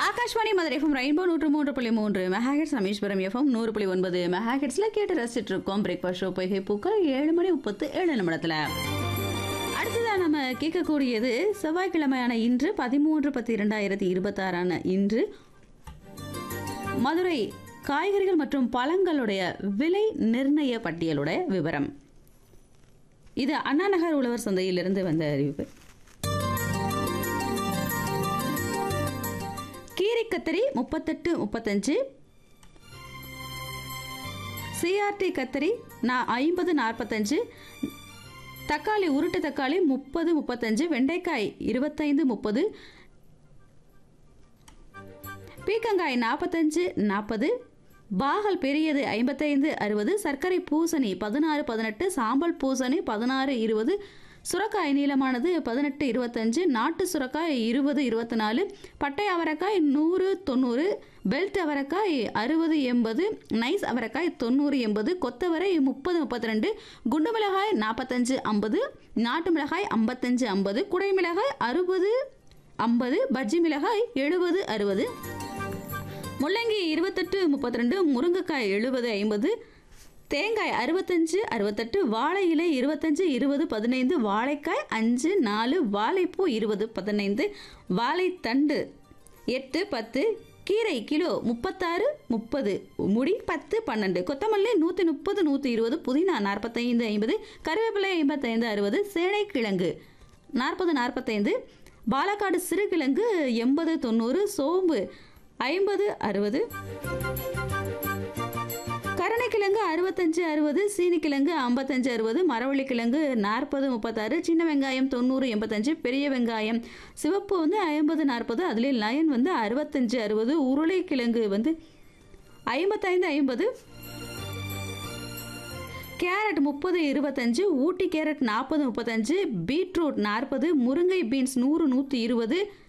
Akashvani Madurai FM rainbow நூற்று மூன்று புள்ளி மூன்று மெகாஹெட்ஸ் ரமேஸ்வரம் எஃப்எம் நூறு புள்ளி ஒன்பது மெகாஹெட்ஸ்ல கேட்டு ரசிச்சுட்டு இருக்கோம் பிரேக்ஃபாஸ்ட் ஷோ பொய்கை பூக்கள் ஏழு மணி முப்பத்து ஏழு நிமிடத்துல அடுத்ததா நம்ம கேட்கக்கூடியது செவ்வாய்க்கிழமையான இன்று பதிமூன்று பத்து இரண்டாயிரத்தி இருபத்தாறான இன்று மதுரை காய்கறிகள் மற்றும் பழங்களுடைய விலை நிர்ணய பட்டியலுடைய விவரம் இது அண்ணா நகர் உழவர் சந்தையிலிருந்து வந்த அறிவிப்பு கீரை கத்தரி முப்பத்தெட்டு முப்பத்தஞ்சு சிஆர்டி கத்தரி நான் ஐம்பது நாற்பத்தஞ்சு தக்காளி உருட்டு தக்காளி முப்பது முப்பத்தஞ்சு வெண்டைக்காய் இருபத்தைந்து முப்பது பீக்கங்காய் நாற்பத்தஞ்சு நாற்பது பாகல் பெரியது ஐம்பத்தைந்து அறுபது சர்க்கரை பூசணி பதினாறு பதினெட்டு சாம்பல் பூசணி பதினாறு இருபது சுரக்காய் நீளமானது பதினெட்டு இருபத்தஞ்சு நாட்டு சுரக்காய் இருபது இருபத்தி நாலு பட்டை அவரைக்காய் நூறு தொண்ணூறு பெல்ட் அவரைக்காய் அறுபது எண்பது நைஸ் அவரைக்காய் தொண்ணூறு எண்பது கொத்தவரை முப்பது முப்பத்தி ரெண்டு குண்டு மிளகாய் நாற்பத்தஞ்சு ஐம்பது நாட்டு மிளகாய் ஐம்பத்தஞ்சு ஐம்பது குடை மிளகாய் அறுபது ஐம்பது பஜ்ஜி மிளகாய் எழுபது அறுபது முள்ளங்கி இருபத்தெட்டு முப்பத்தி ரெண்டு முருங்கைக்காய் எழுபது ஐம்பது தேங்காய் அறுபத்தஞ்சு அறுபத்தெட்டு வாழை இலை இருபத்தஞ்சு இருபது பதினைந்து வாழைக்காய் அஞ்சு நாலு வாழைப்பூ இருபது பதினைந்து வாழைத்தண்டு எட்டு பத்து கீரை கிலோ முப்பத்தாறு முப்பது முடி பத்து பன்னெண்டு கொத்தமல்லி நூற்றி முப்பது நூற்றி இருபது புதினா நாற்பத்தைந்து ஐம்பது கருவேப்பிலை ஐம்பத்தைந்து அறுபது சேனைக்கிழங்கு நாற்பது நாற்பத்தைந்து பாலக்காடு சிறுகிழங்கு எண்பது தொண்ணூறு சோம்பு ஐம்பது அறுபது கருணைக்கிழங்கு அறுபத்தஞ்சு அறுபது சீனிக்கிழங்கு ஐம்பத்தஞ்சு அறுபது மரவள்ளிக்கிழங்கு நாற்பது முப்பத்தாறு சின்ன வெங்காயம் தொண்ணூறு எண்பத்தஞ்சு பெரிய வெங்காயம் சிவப்பு வந்து ஐம்பது நாற்பது அதுலேயே லயன் வந்து அறுபத்தஞ்சு அறுபது உருளைக்கிழங்கு வந்து ஐம்பத்தைந்து ஐம்பது கேரட் முப்பது இருபத்தஞ்சு ஊட்டி கேரட் நாற்பது முப்பத்தஞ்சு பீட்ரூட் நாற்பது முருங்கை பீன்ஸ் நூறு நூற்றி இருபது